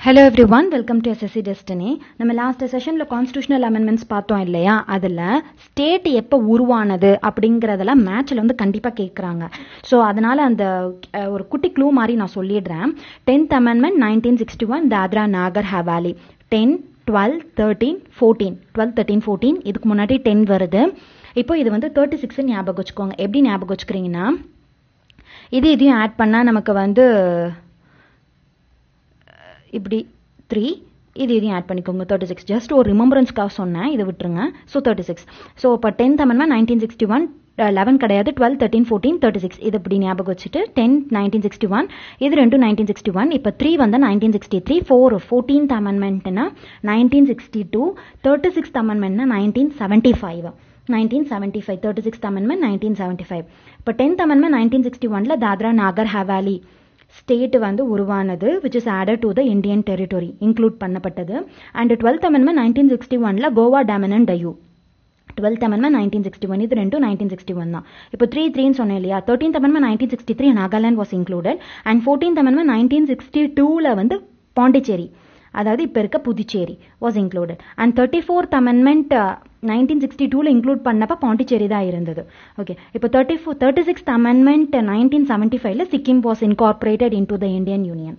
hello everyone welcome to SSC Destiny நம்ம last செஷனில் constitutional amendments பார்த்தோம் இல்லையா அதில் ஸ்டேட் எப்போ உருவானது அப்படிங்கிறதெல்லாம் மேட்ச்சில் வந்து கண்டிப்பாக கேட்குறாங்க ஸோ அதனால் அந்த அஹ், ஒரு குட்டி க்ளூ மாதிரி நான் சொல்லிடுறேன் tenth amendment nineteen sixty one Dadra Nagar Haveli ten twelve thirteen fourteen twelve thirteen fourteen இதுக்கு முன்னாடி டென் வருது இப்போ இது வந்து தேர்ட்டி சிக்ஸ் ஞாபகம் வச்சுக்கோங்க எப்படி ஞாபகம் வச்சுக்கிறீங்கன்னா இது இதையும் ஆட் பண்ணால் நமக்கு வந்து இப்படி த்ரீ இது இதையும் ஆட் பண்ணிக்கோங்க தேர்ட்டி சிக்ஸ் ஜஸ்ட் ஒரு ரிமம்பரன்ஸ்க்காக சொன்னேன் இதை விட்டுருங்க ஸோ தேர்ட்டி சிக்ஸ் ஸோ இப்போ tenth amendment nineteen sixty one eleven கிடையாது twelve thirteen fourteen thirty six இது இப்படி ஞாபகம் வச்சுட்டு டென் நைன்டீன் சிக்ஸ்டி ஒன் இது ரெண்டும் நைன்டீன் சிக்ஸ்டி ஒன் இப்போ த்ரீ வந்து nineteen sixty three four fourteenth அமெண்ட்மெண்ட்னா nineteen sixty two thirty sixth அமெண்ட்மெண்ட்னா nineteen seventy five nineteen seventy five thirty sixth amendment nineteen seventy five இப்போ டென்த் அமெண்ட்மெண்ட் நைன்டீன் சிக்ஸ்டி ஒனில் Dadra Nagar Haveli state வந்து உருவானது which is added to the Indian territory include பண்ணப்பட்டது and twelfth amendment nineteen sixty ஒனில் Goa Daman Diu twelfth amendment nineteen sixty one இது ரெண்டும் nineteen sixty one தான் இப்போ த்ரீ த்ரீன்னு சொன்னேன் இல்லையா thirteenth amendment nineteen sixty three Nagaland was included and fourteenth amendment nineteen sixty டூவில் வந்து பாண்டிச்சேரி அதாவது இப்போ இருக்க Puducherry was included and thirty fourth amendment nineteen sixty டூவில் இன்க்ளூட் பண்ணப்போ பாண்டிச்சேரி தான் இருந்தது ஓகே இப்போ thirty four thirty sixth amendment nineteen seventy ஃபைவ்ல Sikkim was incorporated into the Indian union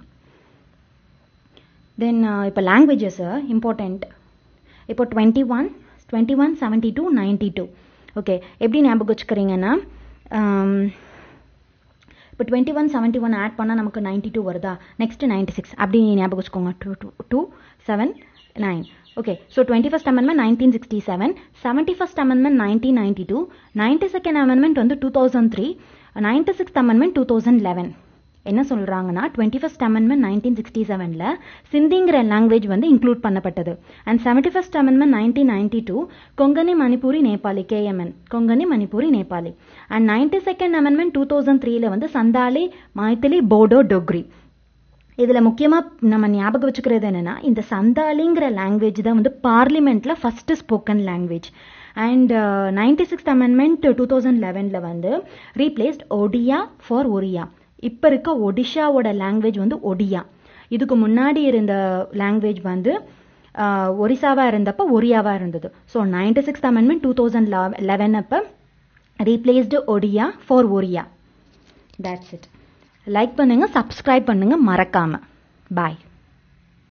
then இப்போ லாங்குவேஜஸ் இம்பார்ட்டண்ட் இப்போ twenty one twenty one seventy two ninety two okay எப்படி ஞாபகம் வச்சுக்கிறீங்கன்னா um, இப்போ twenty one seventy one add பண்ணால் நமக்கு ninety two வருதா நெக்ஸ்ட் நைன்ட்டி சிக்ஸ் அப்படி ஞாபகம் வச்சுக்கோங்க two two two seven nine okay so twenty first amendment nineteen sixty seven seventy first amendment nineteen ninety two ninety second amendment வந்து two thousand three ninety sixth amendment two thousand eleven என்ன சொல்கிறாங்கன்னா twenty first amendment nineteen sixty செவனில் சிந்திங்கிற language வந்து include பண்ணப்பட்டது and seventy first amendment nineteen ninety two Konkani Manipuri Nepali KMN Konkani Manipuri Nepali and ninety second amendment two thousand த்ரீல வந்து சந்தாலி மைத்திலி போடோ டொக்ரி இதில் முக்கியமாக நம்ம ஞாபகம் வச்சுக்கிறது என்னென்னா இந்த சந்தாலிங்கிற லாங்குவேஜ் தான் வந்து பார்லிமெண்ட்டில் first spoken language and ninety sixth amendment two thousand லெவனில் வந்து ரீப்ளேஸ்ட் ஒடியா ஃபார் ஒரியா இப்போ இருக்க ஒடிஷாவோட லாங்குவேஜ் வந்து ஒடியா இதுக்கு முன்னாடி இருந்த லாங்குவேஜ் வந்து ஒரிசாவாக இருந்தப்போ ஒரியாவாக இருந்தது so ninety sixth amendment two thousand eleven அப்போ replaced Odia for Oriya that's it like பண்ணுங்கள் சப்ஸ்கிரைப் பண்ணுங்கள் மறக்காமல் பாய்